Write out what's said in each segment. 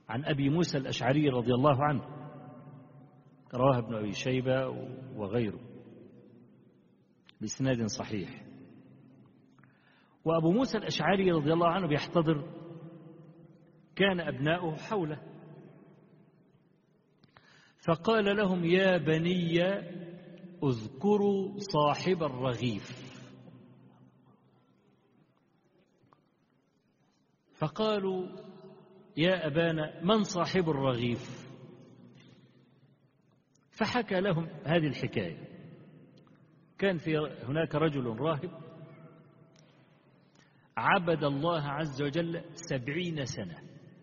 عن أبي موسى الأشعري رضي الله عنه رواه ابن أبي شيبة وغيره بإسناد صحيح وأبو موسى الأشعري رضي الله عنه بيحتضر كان أبناؤه حوله فقال لهم يا بني اذكروا صاحب الرغيف فقالوا يا أبانا من صاحب الرغيف فحكى لهم هذه الحكاية كان في هناك رجل راهب عبد الله عز وجل سبعين سنة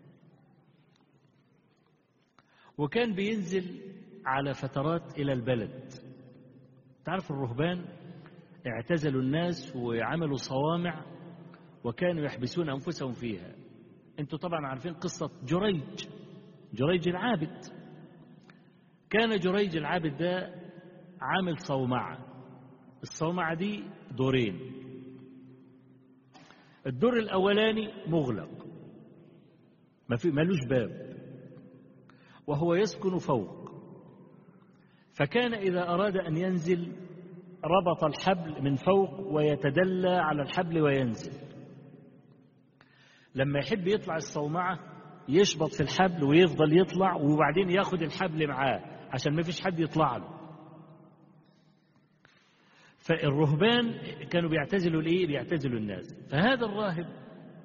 وكان بينزل على فترات إلى البلد تعرف الرهبان اعتزلوا الناس وعملوا صوامع وكانوا يحبسون أنفسهم فيها أنتوا طبعا عارفين قصة جريج جريج العابد كان جريج العابد ده عامل صومعة الصومعة دي دورين الدور الأولاني مغلق ما في ملوش باب وهو يسكن فوق فكان إذا أراد أن ينزل ربط الحبل من فوق ويتدلى على الحبل وينزل لما يحب يطلع الصومعة يشبط في الحبل ويفضل يطلع وبعدين ياخد الحبل معاه عشان ما فيش حد يطلع له فالرهبان كانوا بيعتزلوا الايه بيعتزلوا الناس فهذا الراهب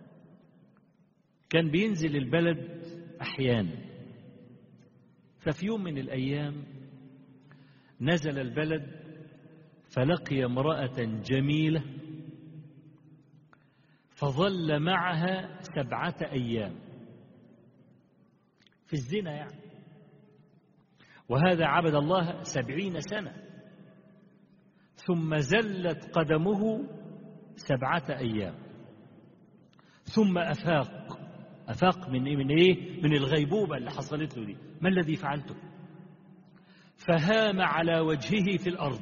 كان بينزل البلد احيانا ففي يوم من الايام نزل البلد فلقي امراه جميله فظل معها سبعه ايام في الزنا يعني وهذا عبد الله سبعين سنة ثم زلت قدمه سبعة أيام ثم أفاق أفاق من إيه من إيه من الغيبوبة اللي حصلت له دي ما الذي فعلته فهام على وجهه في الأرض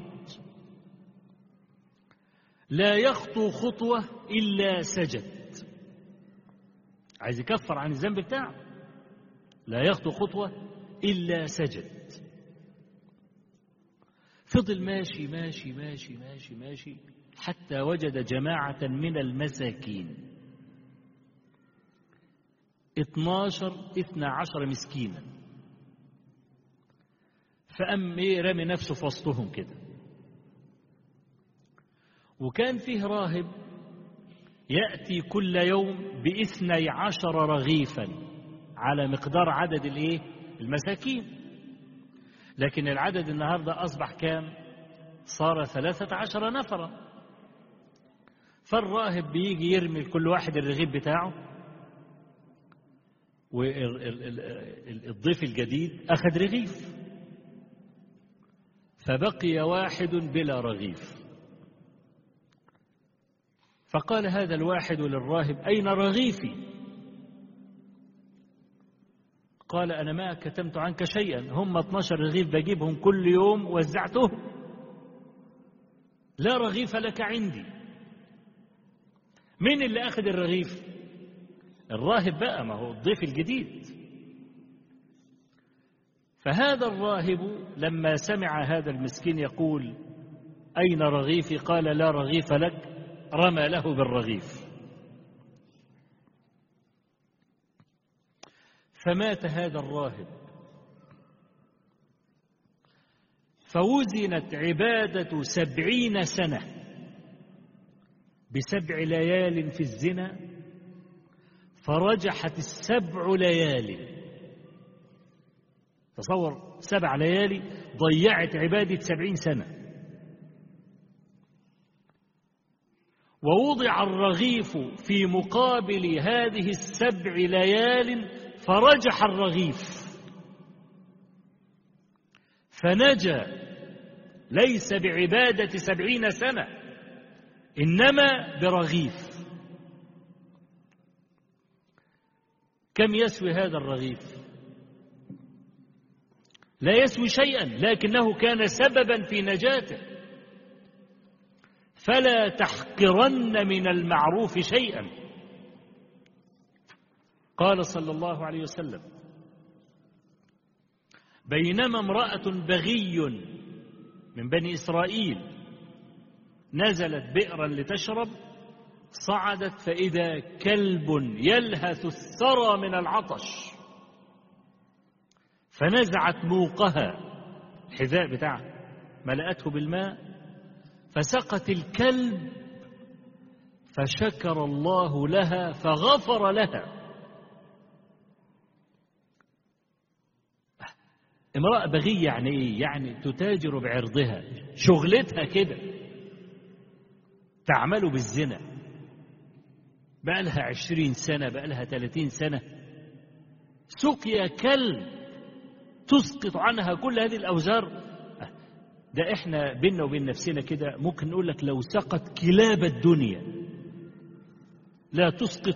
لا يخطو خطوة إلا سجد عايز يكفر عن الذنب بتاعه لا يخطو خطوة إلا سجد فضل ماشي ماشي ماشي ماشي ماشي حتى وجد جماعة من المساكين اتناشر اثنى عشر مسكينا فأم ايه رمي نفسه في وسطهم كده وكان فيه راهب يأتي كل يوم باثني عشر رغيفا على مقدار عدد الايه المساكين لكن العدد النهاردة أصبح كام صار ثلاثة عشر نفرا فالراهب بيجي يرمي لكل واحد الرغيف بتاعه والضيف الجديد أخذ رغيف فبقي واحد بلا رغيف فقال هذا الواحد للراهب أين رغيفي قال أنا ما كتمت عنك شيئا هم 12 رغيف بجيبهم كل يوم وزعتهم لا رغيف لك عندي مين اللي أخذ الرغيف الراهب بقى ما هو الضيف الجديد فهذا الراهب لما سمع هذا المسكين يقول أين رغيفي قال لا رغيف لك رمى له بالرغيف فمات هذا الراهب فوزنت عبادة سبعين سنة بسبع ليال في الزنا فرجحت السبع ليال تصور سبع ليالي ضيعت عبادة سبعين سنة ووضع الرغيف في مقابل هذه السبع ليال فرجح الرغيف فنجا ليس بعبادة سبعين سنة إنما برغيف كم يسوي هذا الرغيف لا يسوي شيئا لكنه كان سببا في نجاته فلا تحقرن من المعروف شيئا قال صلى الله عليه وسلم بينما امرأة بغي من بني إسرائيل نزلت بئرا لتشرب صعدت فإذا كلب يلهث الثرى من العطش فنزعت موقها الحذاء بتاعها ملأته بالماء فسقت الكلب فشكر الله لها فغفر لها امرأة بغية يعني ايه؟ يعني تتاجر بعرضها شغلتها كده تعمل بالزنا بقى لها عشرين سنة بقى لها ثلاثين سنة سقيا كلب تسقط عنها كل هذه الأوزار ده احنا بينا وبين نفسنا كده ممكن نقول لك لو سقط كلاب الدنيا لا تسقط